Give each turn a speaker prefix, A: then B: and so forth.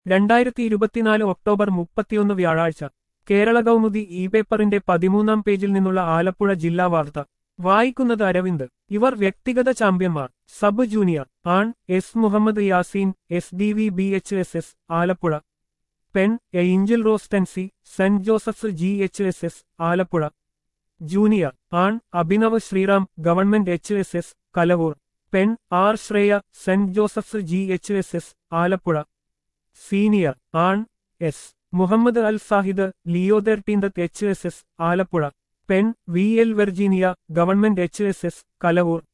A: രണ്ടായിരത്തി ഇരുപത്തിനാല് ഒക്ടോബർ മുപ്പത്തിയൊന്ന് വ്യാഴാഴ്ച കേരള കൗമുദി ഇ പേപ്പറിന്റെ പതിമൂന്നാം പേജിൽ നിന്നുള്ള ആലപ്പുഴ ജില്ലാ വാർത്ത വായിക്കുന്നത് അരവിന്ദ് ഇവർ വ്യക്തിഗത ചാമ്പ്യന്മാർ സബ് ജൂനിയർ ആൺ S Muhammad Yaseen S D V B H S S Alappuzha പെൺ Angel Rostancy saint Joseph's G H S S Alappuzha junior ആൺ Abhinav Sreeram government H S S Kalavoor പെൺ R Shreya saint Joseph's G H S S Alappuzha senior ആൺ S Muhammad Al Sahid Leo thirteenth H S S Alappuzha പെൺ V L Virginia government H S S Kalavoor